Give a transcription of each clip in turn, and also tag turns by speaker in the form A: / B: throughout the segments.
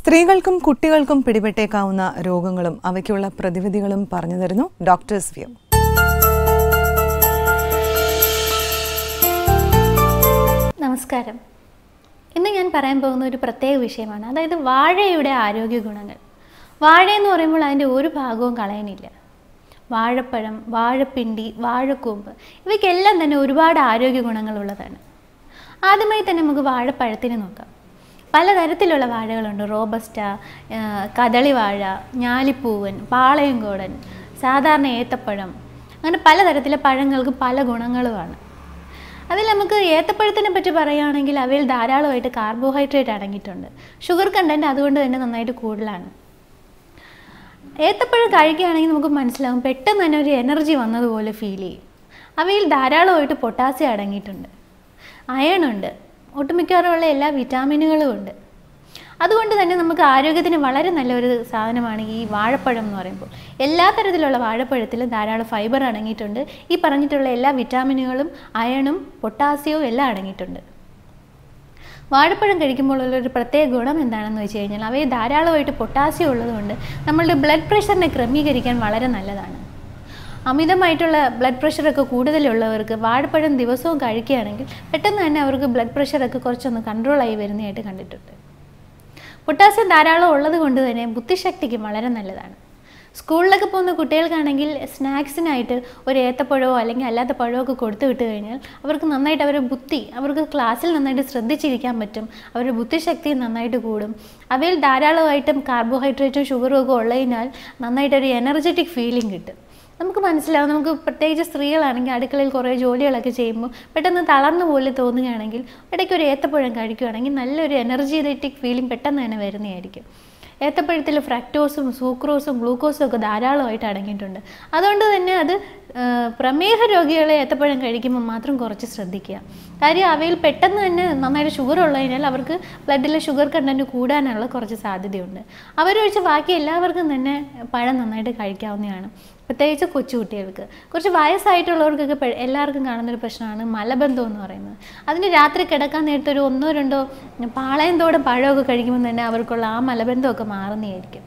A: സ്ത്രീകൾക്കും കുട്ടികൾക്കും പിടിപെട്ടേക്കാവുന്ന രോഗങ്ങളും അവയ്ക്കുള്ള പ്രതിവിധികളും പറഞ്ഞു തരുന്നു ഡോക്ടേഴ്സ് വ്യൂ
B: നമസ്കാരം ഇന്ന് ഞാൻ പറയാൻ പോകുന്ന ഒരു പ്രത്യേക വിഷയമാണ് അതായത് വാഴയുടെ ആരോഗ്യ ഗുണങ്ങൾ വാഴ എന്ന് പറയുമ്പോൾ അതിൻ്റെ ഒരു ഭാഗവും കളയാനില്ല വാഴപ്പഴം വാഴപ്പിണ്ടി വാഴക്കൂമ്പ് ഇവയ്ക്കെല്ലാം തന്നെ ഒരുപാട് ആരോഗ്യ ഗുണങ്ങളുള്ളതാണ് ആദ്യമായി തന്നെ നമുക്ക് വാഴപ്പഴത്തിനെ നോക്കാം പലതരത്തിലുള്ള വാഴകളുണ്ട് റോബസ്റ്റ ആ, കദളി വാഴ ഞാലിപ്പൂവൻ പാളയംകോടൻ സാധാരണ ഏത്തപ്പഴം അങ്ങനെ പലതരത്തിലെ പഴങ്ങൾക്ക് പല ഗുണങ്ങളുമാണ് അതിൽ നമുക്ക് ഏത്തപ്പഴത്തിനെ പറ്റി പറയുകയാണെങ്കിൽ അവയിൽ ധാരാളമായിട്ട് കാർബോഹൈഡ്രേറ്റ് അടങ്ങിയിട്ടുണ്ട് ഷുഗർ കണ്ടൻറ്റ് അതുകൊണ്ട് തന്നെ നന്നായിട്ട് കൂടുതലാണ് ഏത്തപ്പഴം കഴിക്കുകയാണെങ്കിൽ നമുക്ക് മനസ്സിലാവും പെട്ടെന്ന് തന്നെ ഒരു എനർജി വന്നതുപോലെ ഫീൽ ചെയ്യും അവയിൽ ധാരാളമായിട്ട് പൊട്ടാസ്യം അടങ്ങിയിട്ടുണ്ട് അയൺ ഉണ്ട് ഒട്ടുമിക്കവാറുമുള്ള എല്ലാ വിറ്റാമിനുകളും ഉണ്ട് അതുകൊണ്ട് തന്നെ നമുക്ക് ആരോഗ്യത്തിന് വളരെ നല്ലൊരു സാധനമാണ് ഈ വാഴപ്പഴം എന്ന് പറയുമ്പോൾ എല്ലാ തരത്തിലുള്ള വാഴപ്പഴത്തിലും ധാരാളം ഫൈബർ അടങ്ങിയിട്ടുണ്ട് ഈ പറഞ്ഞിട്ടുള്ള എല്ലാ വിറ്റാമിനുകളും അയണും പൊട്ടാസ്യവും എല്ലാം അടങ്ങിയിട്ടുണ്ട് വാഴപ്പഴം കഴിക്കുമ്പോൾ ഉള്ളൊരു പ്രത്യേക ഗുണം എന്താണെന്ന് വെച്ച് കഴിഞ്ഞാൽ അവയിൽ ധാരാളമായിട്ട് പൊട്ടാസ്യം ഉള്ളതുകൊണ്ട് നമ്മളുടെ ബ്ലഡ് പ്രഷറിനെ ക്രമീകരിക്കാൻ വളരെ നല്ലതാണ് അമിതമായിട്ടുള്ള ബ്ലഡ് പ്രഷറൊക്കെ കൂടുതലുള്ളവർക്ക് വാഴപ്പഴം ദിവസവും കഴിക്കുകയാണെങ്കിൽ പെട്ടെന്ന് തന്നെ അവർക്ക് ബ്ലഡ് പ്രഷറൊക്കെ കുറച്ചൊന്ന് കൺട്രോളായി വരുന്നതായിട്ട് കണ്ടിട്ടുണ്ട് പൊട്ടാസ്യം ധാരാളം ഉള്ളത് കൊണ്ട് തന്നെ ബുദ്ധിശക്തിക്ക് വളരെ നല്ലതാണ് സ്കൂളിലൊക്കെ പോകുന്ന കുട്ടികൾക്കാണെങ്കിൽ സ്നാക്സിനായിട്ട് ഒരു ഏത്തപ്പഴമോ അല്ലെങ്കിൽ അല്ലാത്ത പഴമോ ഒക്കെ കൊടുത്തു വിട്ട് കഴിഞ്ഞാൽ അവർക്ക് നന്നായിട്ട് അവരുടെ ബുദ്ധി അവർക്ക് ക്ലാസ്സിൽ നന്നായിട്ട് ശ്രദ്ധിച്ചിരിക്കാൻ പറ്റും അവരുടെ ബുദ്ധിശക്തി നന്നായിട്ട് കൂടും അവയിൽ ധാരാളമായിട്ടും കാർബോഹൈഡ്രേറ്റും ഷുഗറും ഒക്കെ ഉള്ളതിനാൽ നന്നായിട്ടൊരു എനർജറ്റിക് ഫീലിംഗ് കിട്ടും നമുക്ക് മനസ്സിലാവും നമുക്ക് പ്രത്യേകിച്ച് സ്ത്രീകളാണെങ്കിൽ അടുക്കളയിൽ കുറേ ജോലികളൊക്കെ ചെയ്യുമ്പോൾ പെട്ടെന്ന് തളർന്നു പോലെ തോന്നുകയാണെങ്കിൽ ഇടയ്ക്ക് ഒരു ഏത്തപ്പഴം കഴിക്കുകയാണെങ്കിൽ നല്ലൊരു എനർജറ്റിക് ഫീലിംഗ് പെട്ടെന്ന് തന്നെ വരുന്നതായിരിക്കും ഏത്തപ്പഴത്തിൽ ഫ്രക്ടോസും സൂക്രോസും ഗ്ലൂക്കോസും ഒക്കെ ധാരാളമായിട്ട് അടങ്ങിയിട്ടുണ്ട് അതുകൊണ്ട് തന്നെ അത് ആ, പ്രമേഹ രോഗികളെ ഏത്തപ്പഴം കഴിക്കുമ്പോൾ മാത്രം കുറച്ച് ശ്രദ്ധിക്കുക കാര്യം അവയിൽ പെട്ടെന്ന് തന്നെ നന്നായിട്ട് ഷുഗർ ഉള്ളതിനാൽ അവർക്ക് ബ്ലഡിലെ ഷുഗർ കണ്ടൻറ്റ് കൂടാനുള്ള കുറച്ച് സാധ്യതയുണ്ട് അവരൊഴിച്ച് ബാക്കി എല്ലാവർക്കും തന്നെ പഴം നന്നായിട്ട് കഴിക്കാവുന്നതാണ് പ്രത്യേകിച്ച് കൊച്ചുകുട്ടികൾക്ക് കുറച്ച് വയസ്സായിട്ടുള്ളവർക്കൊക്കെ പെ- എല്ലാവർക്കും കാണുന്നൊരു പ്രശ്നമാണ് മലബന്ധം എന്ന് പറയുന്നത് അതിന് രാത്രി കിടക്കാൻ നേരത്തെ ഒരു ഒന്നോ രണ്ടോ പാളയന്തോടെ പഴമൊക്കെ കഴിക്കുമ്പോൾ തന്നെ അവർക്കുള്ള ആ മലബന്ധമൊക്കെ മാറുന്നതായിരിക്കും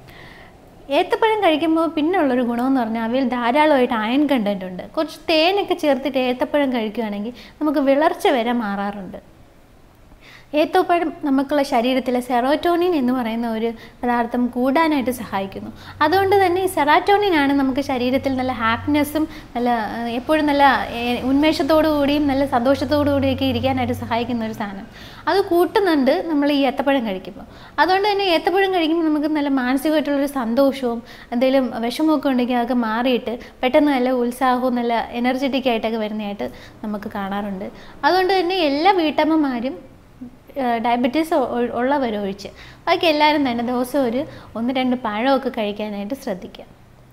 B: ഏത്തപ്പഴം കഴിക്കുമ്പോൾ പിന്നുള്ളൊരു ഗുണമെന്ന് പറഞ്ഞാൽ അവയിൽ ധാരാളമായിട്ട് അയൺ കണ്ടൻറ് ഉണ്ട് കുറച്ച് തേനൊക്കെ ചേർത്തിട്ട് ഏത്തപ്പഴം കഴിക്കുകയാണെങ്കിൽ നമുക്ക് വിളർച്ച വരെ മാറാറുണ്ട് ഏത്തപ്പഴം നമുക്കുള്ള ശരീരത്തിലെ സെറോറ്റോണിൻ എന്ന് പറയുന്ന ഒരു പദാർത്ഥം കൂടാനായിട്ട് സഹായിക്കുന്നു അതുകൊണ്ട് തന്നെ ഈ സെറാറ്റോണിനാണ് നമുക്ക് ശരീരത്തിൽ നല്ല ഹാപ്പിനെസ്സും നല്ല ആ, എപ്പോഴും നല്ല ഏ, ഉന്മേഷത്തോടു കൂടിയും നല്ല സന്തോഷത്തോടു കൂടിയൊക്കെ ഇരിക്കാനായിട്ട് സഹായിക്കുന്ന ഒരു സാധനം അത് കൂട്ടുന്നുണ്ട് നമ്മൾ ഈ ഏത്തപ്പഴം കഴിക്കുമ്പോൾ അതുകൊണ്ട് തന്നെ ഏത്തപ്പഴം കഴിക്കുമ്പോൾ നമുക്ക് നല്ല മാനസികമായിട്ടുള്ളൊരു സന്തോഷവും എന്തെങ്കിലും വിഷമമൊക്കെ ഉണ്ടെങ്കിൽ അതൊക്കെ മാറിയിട്ട് പെട്ടെന്ന് നല്ല ഉത്സാഹവും നല്ല എനർജറ്റിക് ആയിട്ടൊക്കെ വരുന്നതായിട്ട് നമുക്ക് കാണാറുണ്ട് അതുകൊണ്ട് തന്നെ എല്ലാ വീട്ടമ്മമാരും ഡയബറ്റീസ് ഉള്ളവരൊഴിച്ച് ബാക്കി എല്ലാവരും തന്നെ ദിവസം ഒരു ഒന്ന് രണ്ട് പഴമൊക്കെ കഴിക്കാനായിട്ട് ശ്രദ്ധിക്കുക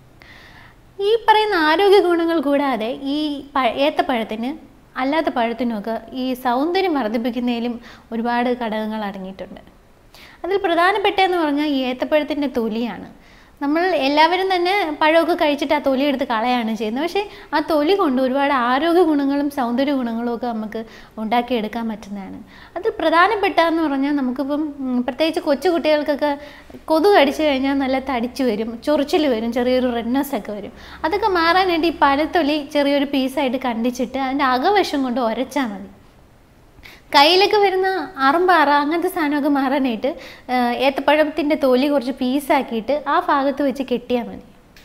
B: ഈ പറയുന്ന ആരോഗ്യ ഗുണങ്ങൾ കൂടാതെ ഈ പ ഏത്തപ്പഴത്തിന് അല്ലാത്ത പഴത്തിനുമൊക്കെ ഈ സൗന്ദര്യം വർദ്ധിപ്പിക്കുന്നതിലും ഒരുപാട് ഘടകങ്ങൾ അടങ്ങിയിട്ടുണ്ട് അതിൽ പ്രധാനപ്പെട്ടതെന്ന് പറഞ്ഞാൽ ഈ ഏത്തപ്പഴത്തിൻ്റെ തൊലിയാണ് നമ്മൾ എല്ലാവരും തന്നെ പഴമൊക്കെ കഴിച്ചിട്ട് ആ തൊലി എടുത്ത് കളയാണ് ചെയ്യുന്നത് പക്ഷേ ആ തൊലി കൊണ്ട് ഒരുപാട് ആരോഗ്യ ഗുണങ്ങളും സൗന്ദര്യ ഗുണങ്ങളും ഒക്കെ നമുക്ക് ഉണ്ടാക്കിയെടുക്കാൻ പറ്റുന്നതാണ് അത് പ്രധാനപ്പെട്ടതെന്ന് പറഞ്ഞാൽ നമുക്കിപ്പം ഉം, പ്രത്യേകിച്ച് കൊച്ചു കുട്ടികൾക്കൊക്കെ കൊതു കടിച്ചു കഴിഞ്ഞാൽ നല്ല തടിച്ചു വരും ചൊറിച്ചിൽ വരും ചെറിയൊരു റെഡ്നെസ് ഒക്കെ വരും അതൊക്കെ മാറാനായിട്ട് ഈ പഴത്തൊലി ചെറിയൊരു പീസായിട്ട് കണ്ടിച്ചിട്ട് അതിൻ്റെ അകവശം കൊണ്ട് ഉരച്ചാൽ മതി കയ്യിലൊക്കെ വരുന്ന അറമ്പാറ അങ്ങനത്തെ സാധനമൊക്കെ മാറാനായിട്ട് ആ, ഏത്തപ്പഴത്തിൻ്റെ തൊലി കുറച്ച് പീസാക്കിയിട്ട് ആ ഭാഗത്ത് വെച്ച് കെട്ടിയാൽ മതി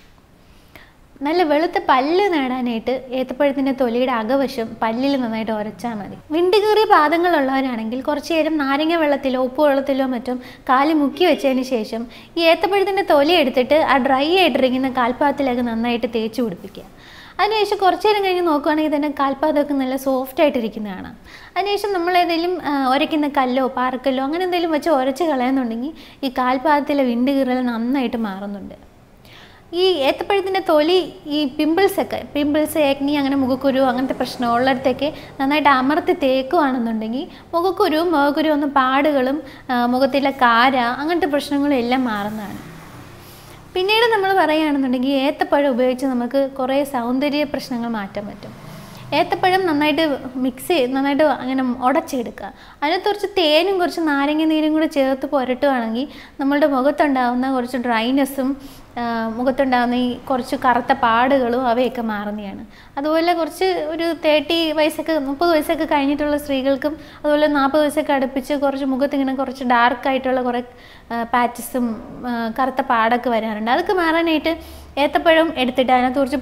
B: നല്ല വെളുത്ത പല്ല് നേടാനായിട്ട് ഏത്തപ്പഴത്തിൻ്റെ തൊലിയുടെ അകവശം പല്ലിൽ നന്നായിട്ട് ഉരച്ചാൽ മതി വിണ്ടുകീറിയ പാദങ്ങളുള്ളവരാണെങ്കിൽ കുറച്ച് നേരം നാരങ്ങ വെള്ളത്തിലോ ഉപ്പ് വെള്ളത്തിലോ മറ്റും കാല് മുക്കി വെച്ചതിന് ശേഷം ഈ ഏത്തപ്പഴത്തിൻ്റെ തൊലി എടുത്തിട്ട് ആ ഡ്രൈ ആയിട്ടിരിക്കുന്ന കാൽപ്പാദത്തിലൊക്കെ നന്നായിട്ട് തേച്ച് പിടിപ്പിക്കുക അതിനുശേഷം കുറച്ച് നേരം കഴിഞ്ഞ് നോക്കുകയാണെങ്കിൽ തന്നെ കാൽപ്പാദമൊക്കെ നല്ല സോഫ്റ്റ് ആയിട്ടിരിക്കുന്ന കാണാം അതിനുശേഷം നമ്മൾ ഏതെങ്കിലും ആ, ഉരയ്ക്കുന്ന കല്ലോ പാറക്കല്ലോ അങ്ങനെ എന്തെങ്കിലും വെച്ച് ഉരച്ച് കളയുന്നുണ്ടെങ്കിൽ ഈ കാൽപ്പാദത്തിലെ വിണ്ടുകീറൽ നന്നായിട്ട് മാറുന്നുണ്ട് ഈ ഏത്തപ്പഴത്തിൻ്റെ തൊലി ഈ പിമ്പിൾസ് ഒക്കെ പിമ്പിൾസ് ഏക്നി അങ്ങനെ മുഖക്കുരു അങ്ങനത്തെ പ്രശ്നം ഉള്ളിടത്തൊക്കെ നന്നായിട്ട് അമർത്തി തേക്കുകയാണെന്നുണ്ടെങ്കിൽ മുഖക്കുരുവും മുഖക്കുരു ഒന്നും പാടുകളും ആ, മുഖത്തിലെ കാര അങ്ങനത്തെ പ്രശ്നങ്ങളും എല്ലാം മാറുന്നതാണ് പിന്നീട് നമ്മൾ പറയുകയാണെന്നുണ്ടെങ്കിൽ ഏത്തപ്പഴം ഉപയോഗിച്ച് നമുക്ക് കുറേ സൗന്ദര്യ പ്രശ്നങ്ങൾ മാറ്റാൻ പറ്റും ഏത്തപ്പഴം നന്നായിട്ട് മിക്സ് ചെയ്ത് നന്നായിട്ട് അങ്ങനെ ഉടച്ചെടുക്കുക അതിനകത്ത് കുറച്ച് തേനും കുറച്ച് നാരങ്ങ നീരും കൂടെ ചേർത്ത് പുരട്ടുകയാണെങ്കിൽ നമ്മളുടെ മുഖത്തുണ്ടാകുന്ന കുറച്ച് ഡ്രൈനെസ്സും മുഖത്തുണ്ടാകുന്ന ഈ കുറച്ച് കറുത്ത പാടുകളും അവയൊക്കെ മാറുന്നതാണ് അതുപോലെ കുറച്ച് ഒരു തേർട്ടി വയസ്സൊക്കെ മുപ്പത് വയസ്സൊക്കെ കഴിഞ്ഞിട്ടുള്ള സ്ത്രീകൾക്കും അതുപോലെ നാൽപ്പത് വയസ്സൊക്കെ അടുപ്പിച്ച് കുറച്ച് മുഖത്ത് ഇങ്ങനെ കുറച്ച് ഡാർക്ക് ആയിട്ടുള്ള കുറേ പാച്ചസും കറുത്ത പാടൊക്കെ വരാറുണ്ട് അതൊക്കെ മാറാനായിട്ട് ഏത്തപ്പഴം എടുത്തിട്ട് അതിനകത്ത് കുറച്ച്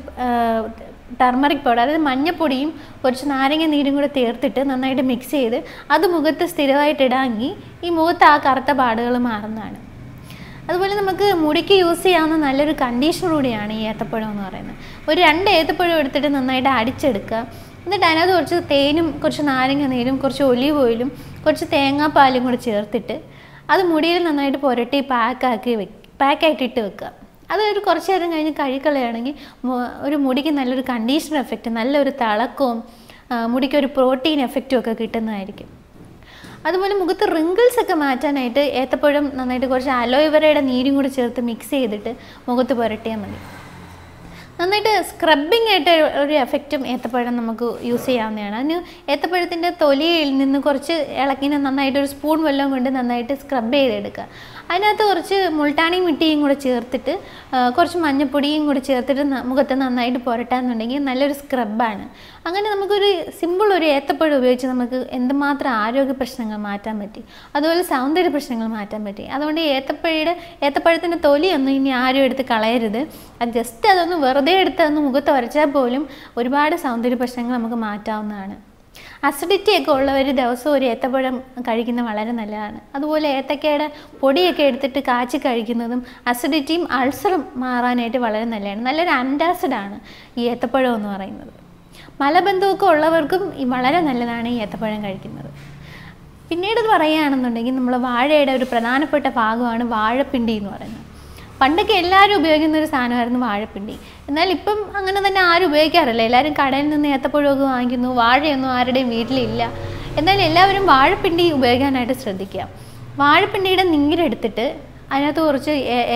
B: ടർമറിക് പൗഡർ അതായത് മഞ്ഞപ്പൊടിയും കുറച്ച് നാരങ്ങ നീരും കൂടെ ചേർത്തിട്ട് നന്നായിട്ട് മിക്സ് ചെയ്ത് അത് മുഖത്ത് സ്ഥിരമായിട്ട് ഇടാമെങ്കിൽ ഈ മുഖത്ത് ആ കറുത്ത പാടുകൾ മാറുന്നതാണ് അതുപോലെ നമുക്ക് മുടിക്ക് യൂസ് ചെയ്യാവുന്ന നല്ലൊരു കണ്ടീഷണർ കൂടിയാണ് ഈ ഏത്തപ്പഴം എന്ന് പറയുന്നത് ഒരു രണ്ട് ഏത്തപ്പഴം എടുത്തിട്ട് നന്നായിട്ട് അടിച്ചെടുക്കുക എന്നിട്ട് അതിനകത്ത് കുറച്ച് തേനും കുറച്ച് നാരങ്ങ നീരും കുറച്ച് ഒലീവ് ഓയിലും കുറച്ച് തേങ്ങാപ്പാലും കൂടെ ചേർത്തിട്ട് അത് മുടിയിൽ നന്നായിട്ട് പുരട്ടി പാക്കാക്കി വെക്ക് പാക്കായിട്ട് ഇട്ട് വെക്കുക അത് ഒരു കുറച്ച് നേരം കഴിഞ്ഞ് കഴുകളയാണെങ്കിൽ ഒരു മുടിക്ക് നല്ലൊരു കണ്ടീഷണർ എഫക്റ്റ് നല്ലൊരു തിളക്കവും മുടിക്ക് ഒരു പ്രോട്ടീൻ എഫക്റ്റും ഒക്കെ കിട്ടുന്നതായിരിക്കും അതുപോലെ മുഖത്ത് റിങ്കിൾസ് ഒക്കെ മാറ്റാനായിട്ട് ഏത്തപ്പഴം നന്നായിട്ട് കുറച്ച് അലോവേറയുടെ നീരും കൂടി ചേർത്ത് മിക്സ് ചെയ്തിട്ട് മുഖത്ത് പുരട്ടിയാൽ മതി നന്നായിട്ട് സ്ക്രബിങ് ആയിട്ട് ഒരു എഫക്റ്റും ഏത്തപ്പഴം നമുക്ക് യൂസ് ചെയ്യാവുന്നതാണ് അതിന് ഏത്തപ്പഴത്തിൻ്റെ തൊലിയിൽ നിന്ന് കുറച്ച് ഇളക്കിനെ നന്നായിട്ട് ഒരു സ്പൂൺ വെള്ളം കൊണ്ട് നന്നായിട്ട് സ്ക്രബ് ചെയ്തെടുക്കുക അതിനകത്ത് കുറച്ച് മുൾട്ടാണി മിട്ടിയും കൂടെ ചേർത്തിട്ട് കുറച്ച് മഞ്ഞപ്പൊടിയും കൂടി ചേർത്തിട്ട് മുഖത്ത് നന്നായിട്ട് പുരട്ടാന്നുണ്ടെങ്കിൽ നല്ലൊരു സ്ക്രബാണ് അങ്ങനെ നമുക്കൊരു സിമ്പിൾ ഒരു ഏത്തപ്പഴം ഉപയോഗിച്ച് നമുക്ക് എന്തുമാത്രം ആരോഗ്യ പ്രശ്നങ്ങൾ മാറ്റാൻ പറ്റി അതുപോലെ സൗന്ദര്യ പ്രശ്നങ്ങൾ മാറ്റാൻ പറ്റി അതുകൊണ്ട് ഏത്തപ്പഴയുടെ ഏത്തപ്പഴത്തിൻ്റെ തൊലിയൊന്നും ഇനി ആരും എടുത്ത് കളയരുത് അത് ജസ്റ്റ് അതൊന്ന് വെറുതെ എടുത്ത് അതൊന്ന് മുഖത്ത് വരച്ചാൽ പോലും ഒരുപാട് സൗന്ദര്യ പ്രശ്നങ്ങൾ നമുക്ക് മാറ്റാവുന്നതാണ് അസിഡിറ്റി ഒക്കെ ഉള്ളവർ ദിവസവും ഒരു ഏത്തപ്പഴം കഴിക്കുന്നത് വളരെ നല്ലതാണ് അതുപോലെ ഏത്തക്കയുടെ പൊടിയൊക്കെ എടുത്തിട്ട് കാച്ചി കഴിക്കുന്നതും അസിഡിറ്റിയും അൾസറും മാറാനായിട്ട് വളരെ നല്ലതാണ് നല്ലൊരു ആൻറ്റാസിഡാണ് ഈ ഏത്തപ്പഴം എന്ന് പറയുന്നത് മലബന്ധമൊക്കെ ഉള്ളവർക്കും ഈ വളരെ നല്ലതാണ് ഈ ഏത്തപ്പഴം കഴിക്കുന്നത് പിന്നീട് പറയുകയാണെന്നുണ്ടെങ്കിൽ നമ്മൾ വാഴയുടെ ഒരു പ്രധാനപ്പെട്ട ഭാഗമാണ് വാഴപ്പിണ്ടി എന്ന് പറയുന്നത് പണ്ടൊക്കെ എല്ലാവരും ഉപയോഗിക്കുന്ന ഒരു സാധനമായിരുന്നു വാഴപ്പിണ്ടി എന്നാൽ ഇപ്പം അങ്ങനെ തന്നെ ആരും ഉപയോഗിക്കാറില്ല എല്ലാവരും കടയിൽ നിന്ന് ഏത്തപ്പഴമൊക്കെ വാങ്ങിക്കുന്നു വാഴയൊന്നും ആരുടെയും വീട്ടിലില്ല എന്നാൽ എല്ലാവരും വാഴപ്പിണ്ടി ഉപയോഗിക്കാനായിട്ട് ശ്രദ്ധിക്കുക വാഴപ്പിണ്ടിയുടെ നീരെടുത്തിട്ട് അതിനകത്ത് കുറച്ച്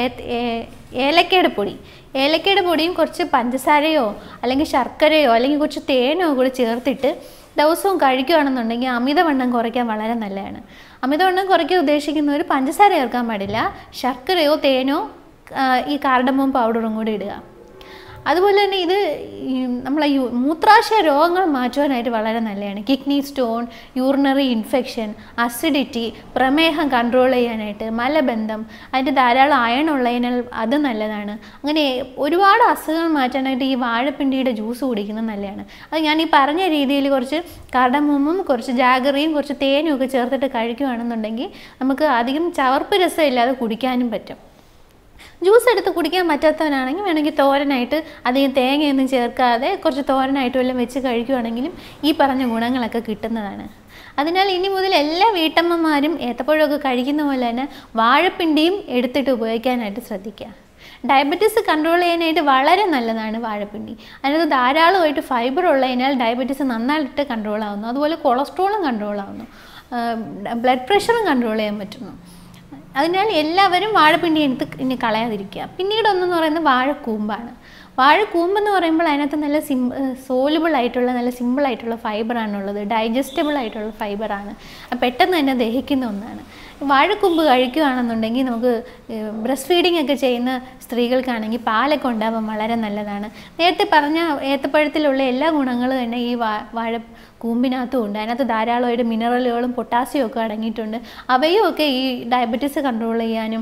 B: ഏലക്കയുടെ പൊടി ഏലക്കയുടെ പൊടിയും കുറച്ച് പഞ്ചസാരയോ അല്ലെങ്കിൽ ശർക്കരയോ അല്ലെങ്കിൽ കുറച്ച് തേനോ കൂടി ചേർത്തിട്ട് ദിവസവും കഴിക്കുകയാണെന്നുണ്ടെങ്കിൽ അമിതവണ്ണം കുറയ്ക്കാൻ വളരെ നല്ലതാണ് അമിതവണ്ണം കുറയ്ക്കാൻ ഉദ്ദേശിക്കുന്നവർ പഞ്ചസാര ചേർക്കാൻ പാടില്ല ശർക്കരയോ തേനോ ഈ കാർഡമോം പൗഡറും കൂടി ഇടുക അതുപോലെ തന്നെ ഇത് നമ്മളെ യു മൂത്രാശയ രോഗങ്ങൾ മാറ്റുവാനായിട്ട് വളരെ നല്ലതാണ് kidney stone urinary infection acidity പ്രമേഹം കൺട്രോൾ ചെയ്യാനായിട്ട് മലബന്ധം അതിൻ്റെ ധാരാളം അയൺ ഉള്ളതിനാൽ അത് നല്ലതാണ് അങ്ങനെ ഒരുപാട് അസുഖങ്ങൾ മാറ്റാനായിട്ട് ഈ വാഴപ്പിണ്ടിയുടെ ജ്യൂസ് കുടിക്കുന്നത് നല്ലതാണ് അത് ഞാൻ ഈ പറഞ്ഞ രീതിയിൽ കുറച്ച് കടമുമ്മും കുറച്ച് ജാഗറിയും കുറച്ച് തേനും ഒക്കെ ചേർത്തിട്ട് കഴിക്കുകയാണെന്നുണ്ടെങ്കിൽ നമുക്ക് അധികം ചവർപ്പ് രസം ഇല്ലാതെ കുടിക്കാനും പറ്റും ജ്യൂസ് എടുത്ത് കുടിക്കാൻ പറ്റാത്തവനാണെങ്കിൽ വേണമെങ്കിൽ തോരനായിട്ട് അധികം തേങ്ങയൊന്നും ചേർക്കാതെ കുറച്ച് തോരനായിട്ട് വല്ലതും വെച്ച് കഴിക്കുകയാണെങ്കിലും ഈ പറഞ്ഞ ഗുണങ്ങളൊക്കെ കിട്ടുന്നതാണ് അതിനാൽ ഇനി മുതൽ എല്ലാ വീട്ടമ്മമാരും ഏത്തപ്പഴമൊക്കെ കഴിക്കുന്ന പോലെ തന്നെ വാഴപ്പിണ്ടിയും എടുത്തിട്ട് ഉപയോഗിക്കാനായിട്ട് ശ്രദ്ധിക്കുക ഡയബറ്റീസ് കൺട്രോൾ ചെയ്യാനായിട്ട് വളരെ നല്ലതാണ് വാഴപ്പിണ്ടി അതിനകത്ത് ധാരാളമായിട്ട് ഫൈബർ ഉള്ളതിനാൽ ഡയബറ്റീസ് നന്നായിട്ട് കൺട്രോൾ ആവുന്നു അതുപോലെ കൊളസ്ട്രോളും കൺട്രോൾ ആവുന്നു ബ്ലഡ് പ്രഷറും കൺട്രോൾ ചെയ്യാൻ പറ്റുന്നു അതിനാൽ എല്ലാവരും വാഴപ്പിണ്ടി എടുത്ത് ഇനി കളയാതിരിക്കുക പിന്നീട് ഒന്നെന്ന് പറയുന്നത് വാഴക്കൂമ്പാണ് വാഴക്കൂമ്പെന്ന് പറയുമ്പോൾ അതിനകത്ത് നല്ല സിം സോലുബിൾ ആയിട്ടുള്ള നല്ല സിമ്പിൾ ആയിട്ടുള്ള ഫൈബറാണുള്ളത് ഡൈജസ്റ്റബിൾ ആയിട്ടുള്ള ഫൈബറാണ് പെട്ടെന്ന് തന്നെ ദഹിക്കുന്ന ഒന്നാണ് വാഴക്കൂമ്പ് കഴിക്കുകയാണെന്നുണ്ടെങ്കിൽ നമുക്ക് ബ്രസ്റ്റ് ഫീഡിംഗ് ഒക്കെ ചെയ്യുന്ന സ്ത്രീകൾക്കാണെങ്കിൽ പാലൊക്കെ ഉണ്ടാവാൻ വളരെ നല്ലതാണ് നേരത്തെ പറഞ്ഞ ഏത്തപ്പഴത്തിലുള്ള എല്ലാ ഗുണങ്ങളും തന്നെ ഈ വാ വാഴ കൂമ്പിനകത്തും ഉണ്ട് അതിനകത്ത് ധാരാളമായിട്ട് മിനറലുകളും പൊട്ടാസ്യവും ഒക്കെ അടങ്ങിയിട്ടുണ്ട് അവയും ഒക്കെ ഈ ഡയബറ്റീസ് കൺട്രോൾ ചെയ്യാനും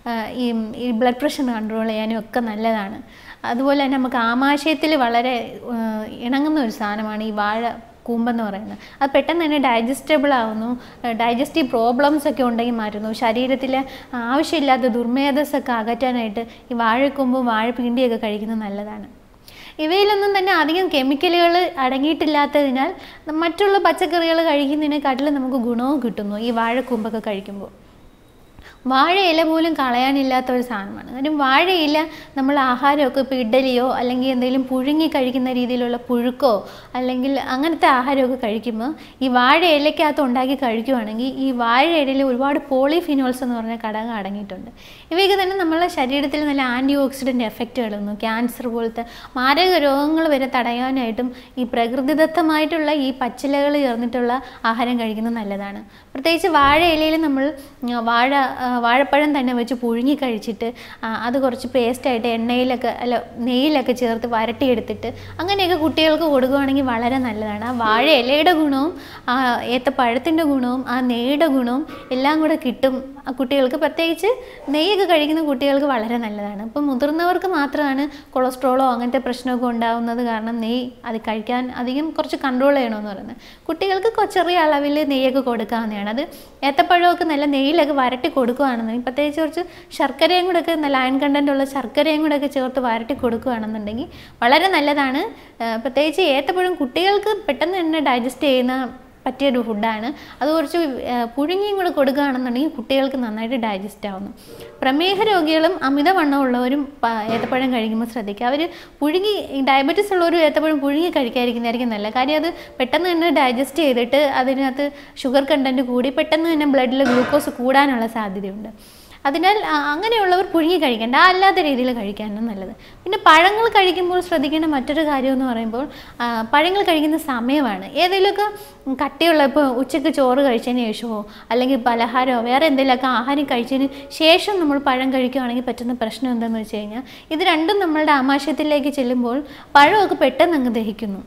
B: ഈ ഈ ബ്ലഡ് പ്രഷർ കൺട്രോൾ ചെയ്യാനും ഒക്കെ നല്ലതാണ് അതുപോലെ തന്നെ നമുക്ക് ആമാശയത്തിൽ വളരെ ഇണങ്ങുന്ന ഒരു സാധനമാണ് ഈ വാഴ കൂമ്പെന്ന് പറയുന്നത് അത് പെട്ടെന്ന് തന്നെ ഡൈജസ്റ്റബിൾ ആവുന്നു ഡൈജസ്റ്റീവ് പ്രോബ്ലംസ് ഒക്കെ ഉണ്ടെങ്കിൽ മാറ്റുന്നു ശരീരത്തിലെ ആവശ്യമില്ലാത്ത ദുർമേധസ്സൊക്കെ അകറ്റാനായിട്ട് ഈ വാഴക്കൂമ്പും വാഴപ്പിണ്ടിയൊക്കെ കഴിക്കുന്നത് നല്ലതാണ് ഇവയിലൊന്നും തന്നെ അധികം കെമിക്കലുകൾ അടങ്ങിയിട്ടില്ലാത്തതിനാൽ മറ്റുള്ള പച്ചക്കറികൾ കഴിക്കുന്നതിനെക്കാട്ടിലും നമുക്ക് ഗുണവും കിട്ടുന്നു ഈ വാഴക്കൂമ്പൊക്കെ കഴിക്കുമ്പോൾ വാഴയില പോലും കളയാനില്ലാത്ത ഒരു സാധനമാണ് കാര്യം വാഴയില നമ്മൾ ആഹാരമൊക്കെ ഇപ്പോൾ ഇഡലിയോ അല്ലെങ്കിൽ എന്തെങ്കിലും പുഴുങ്ങി കഴിക്കുന്ന രീതിയിലുള്ള പുഴുക്കോ അല്ലെങ്കിൽ അങ്ങനത്തെ ആഹാരമൊക്കെ കഴിക്കുമ്പോൾ ഈ വാഴയിലക്കകത്ത് ഉണ്ടാക്കി കഴിക്കുവാണെങ്കിൽ ഈ വാഴയിലയിൽ ഒരുപാട് പോളിഫിനോൾസ് എന്ന് പറഞ്ഞ ഘടകം അടങ്ങിയിട്ടുണ്ട് ഇവയൊക്കെ തന്നെ നമ്മളെ ശരീരത്തിൽ നല്ല ആൻറ്റി ഓക്സിഡൻറ്റ് എഫക്റ്റുകളൊന്നും ക്യാൻസർ പോലത്തെ മാരക രോഗങ്ങൾ വരെ തടയാനായിട്ടും ഈ പ്രകൃതിദത്തമായിട്ടുള്ള ഈ പച്ചിലകൾ ചേർന്നിട്ടുള്ള ആഹാരം കഴിക്കുന്നത് നല്ലതാണ് പ്രത്യേകിച്ച് വാഴയിലയിൽ നമ്മൾ ഉം, വാഴ ആ, വാഴപ്പഴം തന്നെ വെച്ച് പുഴുങ്ങി കഴിച്ചിട്ട് ആ, അത് കുറച്ച് പേസ്റ്റായിട്ട് എണ്ണയിലൊക്കെ അല്ല നെയ്യിലൊക്കെ ചേർത്ത് വരട്ടിയെടുത്തിട്ട് അങ്ങനെയൊക്കെ കുട്ടികൾക്ക് കൊടുക്കുകയാണെങ്കിൽ വളരെ നല്ലതാണ് ആ വാഴ ഇലയുടെ ഗുണവും ആ ഏത്തപ്പഴത്തിൻ്റെ ഗുണവും ആ നെയ്യുടെ ഗുണവും എല്ലാം കൂടെ കിട്ടും ആ കുട്ടികൾക്ക് പ്രത്യേകിച്ച് നെയ്യൊക്കെ കഴിക്കുന്ന കുട്ടികൾക്ക് വളരെ നല്ലതാണ് അപ്പം മുതിർന്നവർക്ക് മാത്രമാണ് കൊളസ്ട്രോളോ അങ്ങനത്തെ പ്രശ്നമൊക്കെ ഉണ്ടാകുന്നത് കാരണം നെയ്യ് അത് കഴിക്കാൻ അധികം കുറച്ച് കൺട്രോൾ ചെയ്യണമെന്ന് പറയുന്നത് കുട്ടികൾക്ക് കൊ- ചെറിയ അളവിൽ നെയ്യൊക്കെ കൊടുക്കാവുന്നതാണ് അത് ഏത്തപ്പഴമൊക്കെ നല്ല നെയ്യിലൊക്കെ വരട്ടി കൊടുക്കുകയാണെന്നുണ്ടെങ്കിൽ പ്രത്യേകിച്ച് കുറച്ച് ശർക്കരയും കൂടെ ഒക്കെ നല്ല അയൺ കണ്ടൻ്റ് ഉള്ള ശർക്കരയും കൂടെ ഒക്കെ ചേർത്ത് വരട്ടി കൊടുക്കുകയാണെന്നുണ്ടെങ്കിൽ വളരെ നല്ലതാണ് ആ, പ്രത്യേകിച്ച് ഏത്തപ്പഴം കുട്ടികൾക്ക് പെട്ടെന്ന് തന്നെ ഡൈജസ്റ്റ് ചെയ്യുന്ന പറ്റിയൊരു ഫുഡാണ് അത് കുറച്ച് ആ, പുഴുങ്ങിയും കൂടെ കൊടുക്കുകയാണെന്നുണ്ടെങ്കിൽ കുട്ടികൾക്ക് നന്നായിട്ട് ഡൈജസ്റ്റ് ആവുന്നു പ്രമേഹ രോഗികളും അമിതവണ്ണമുള്ളവരും പ- ഏത്തപ്പഴം കഴിക്കുമ്പോൾ ശ്രദ്ധിക്കുക അവർ പുഴുങ്ങി ഡയബറ്റീസ് ഉള്ളവർ ഏത്തപ്പഴം പുഴുങ്ങി കഴിക്കാതിരിക്കുന്നതായിരിക്കും നല്ല കാര്യം അത് പെട്ടെന്ന് തന്നെ ഡൈജസ്റ്റ് ചെയ്തിട്ട് അതിനകത്ത് ഷുഗർ കണ്ടൻറ്റ് കൂടി പെട്ടെന്ന് തന്നെ ബ്ലഡിൽ ഗ്ലൂക്കോസ് കൂടാനുള്ള സാധ്യതയുണ്ട് അതിനാൽ ആ, അങ്ങനെയുള്ളവർ പുഴുങ്ങി കഴിക്കേണ്ട ആ അല്ലാത്ത രീതിയിൽ കഴിക്കാനാണ് നല്ലത് പിന്നെ പഴങ്ങൾ കഴിക്കുമ്പോൾ ശ്രദ്ധിക്കേണ്ട മറ്റൊരു കാര്യം എന്ന് പറയുമ്പോൾ ആ, പഴങ്ങൾ കഴിക്കുന്ന സമയമാണ് ഏതെങ്കിലുമൊക്കെ കട്ടിയുള്ള ഇപ്പോൾ ഉച്ചയ്ക്ക് ചോറ് കഴിച്ചതിന് ശേഷമോ അല്ലെങ്കിൽ പലഹാരമോ വേറെ എന്തെങ്കിലുമൊക്കെ ആഹാരം കഴിച്ചതിന് ശേഷം നമ്മൾ പഴം കഴിക്കുകയാണെങ്കിൽ പറ്റുന്ന പ്രശ്നം എന്താണെന്ന് വെച്ച് കഴിഞ്ഞാൽ ഇത് രണ്ടും നമ്മളുടെ ആമാശയത്തിലേക്ക് ചെല്ലുമ്പോൾ പഴമൊക്കെ പെട്ടെന്ന് അങ്ങ് ദഹിക്കുന്നു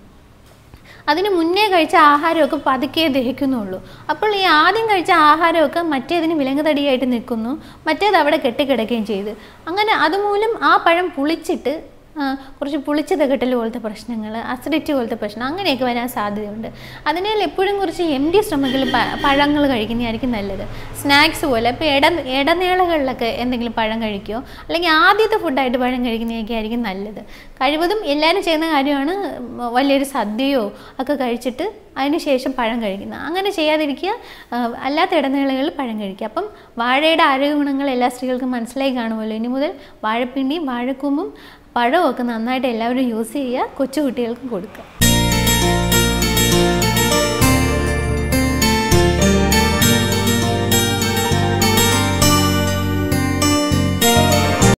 B: അതിന് മുന്നേ കഴിച്ച ആഹാരമൊക്കെ പതുക്കെ ദഹിക്കുന്നുള്ളൂ അപ്പോൾ ഈ ആദ്യം കഴിച്ച ആഹാരമൊക്കെ മറ്റേതിന് വിലങ്ങുതടിയായിട്ട് നിൽക്കുന്നു മറ്റേത് അവിടെ കെട്ടിക്കിടക്കുകയും ചെയ്തു അങ്ങനെ അതുമൂലം ആ പഴം പുളിച്ചിട്ട് ആ, കുറച്ച് പുളിച്ച തകട്ടൽ പോലത്തെ പ്രശ്നങ്ങൾ അസിഡിറ്റി പോലത്തെ പ്രശ്നം അങ്ങനെയൊക്കെ വരാൻ സാധ്യതയുണ്ട് അതിനാൽ എപ്പോഴും കുറച്ച് എം ഡി സ്റ്റൊമക്കിൽ പഴങ്ങൾ കഴിക്കുന്നതായിരിക്കും നല്ലത് സ്നാക്സ് പോലെ ഇപ്പോൾ ഇട ഇടനേളകളിലൊക്കെ എന്തെങ്കിലും പഴം കഴിക്കുകയോ അല്ലെങ്കിൽ ആദ്യത്തെ ഫുഡായിട്ട് പഴം കഴിക്കുന്നതൊക്കെ ആയിരിക്കും നല്ലത് കഴിവതും എല്ലാവരും ചെയ്യുന്ന കാര്യമാണ് വലിയൊരു സദ്യയോ ഒക്കെ കഴിച്ചിട്ട് അതിന് ശേഷം പഴം കഴിക്കുന്നത് അങ്ങനെ ചെയ്യാതിരിക്കുക ആ, അല്ലാത്ത ഇടനേളകളിൽ പഴം കഴിക്കുക അപ്പം വാഴയുടെ ആരോഗ്യ ഗുണങ്ങൾ എല്ലാ സ്ത്രീകൾക്കും മനസ്സിലായി കാണുമല്ലോ ഇനി മുതൽ വാഴപ്പിണ്ടിയും വാഴക്കൂമ്പും പഴവും ഒക്കെ നന്നായിട്ട് എല്ലാവരും യൂസ് ചെയ്യുക കൊച്ചു കുട്ടികൾക്ക് കൊടുക്കുക